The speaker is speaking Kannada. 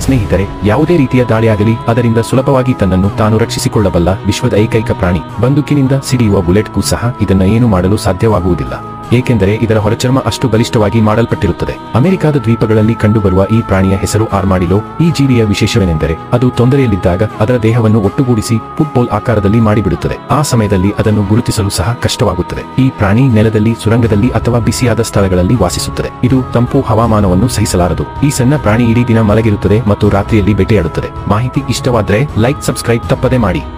ಸ್ನೇಹಿತರೆ ಯಾವುದೇ ರೀತಿಯ ದಾಳಿಯಾಗಲಿ ಅದರಿಂದ ಸುಲಭವಾಗಿ ತನ್ನನ್ನು ತಾನು ರಕ್ಷಿಸಿಕೊಳ್ಳಬಲ್ಲ ವಿಶ್ವದ ಏಕೈಕ ಪ್ರಾಣಿ ಬಂದೂಕಿನಿಂದ ಸಿಡಿಯುವ ಬುಲೆಟ್ಗೂ ಸಹ ಇದನ್ನ ಏನು ಮಾಡಲು ಸಾಧ್ಯವಾಗುವುದಿಲ್ಲ ಏಕೆಂದರೆ ಇದರ ಹೊರಚರ್ಮ ಅಷ್ಟು ಬಲಿಷ್ಠವಾಗಿ ಮಾಡಲ್ಪಟ್ಟಿರುತ್ತದೆ ಅಮೆರಿಕಾದ ದ್ವೀಪಗಳಲ್ಲಿ ಕಂಡುಬರುವ ಈ ಪ್ರಾಣಿಯ ಹೆಸರು ಆರ್ಮಾಡಿಲೋ ಈ ಜೀವಿಯ ವಿಶೇಷವೇನೆಂದರೆ ಅದು ತೊಂದರೆಯಲ್ಲಿದ್ದಾಗ ಅದರ ದೇಹವನ್ನು ಒಟ್ಟುಗೂಡಿಸಿ ಫುಟ್ಬಾಲ್ ಆಕಾರದಲ್ಲಿ ಮಾಡಿಬಿಡುತ್ತದೆ ಆ ಸಮಯದಲ್ಲಿ ಅದನ್ನು ಗುರುತಿಸಲು ಸಹ ಕಷ್ಟವಾಗುತ್ತದೆ ಈ ಪ್ರಾಣಿ ನೆಲದಲ್ಲಿ ಸುರಂಗದಲ್ಲಿ ಅಥವಾ ಬಿಸಿಯಾದ ಸ್ಥಳಗಳಲ್ಲಿ ವಾಸಿಸುತ್ತದೆ ಇದು ತಂಪು ಹವಾಮಾನವನ್ನು ಸಹಿಸಲಾರದು ಈ ಸಣ್ಣ ಪ್ರಾಣಿ ಇಡೀ ದಿನ ಮಲಗಿರುತ್ತದೆ ಮತ್ತು ರಾತ್ರಿಯಲ್ಲಿ ಬೇಟೆಯಾಡುತ್ತದೆ ಮಾಹಿತಿ ಇಷ್ಟವಾದ್ರೆ ಲೈಕ್ ಸಬ್ಸ್ಕ್ರೈಬ್ ತಪ್ಪದೆ ಮಾಡಿ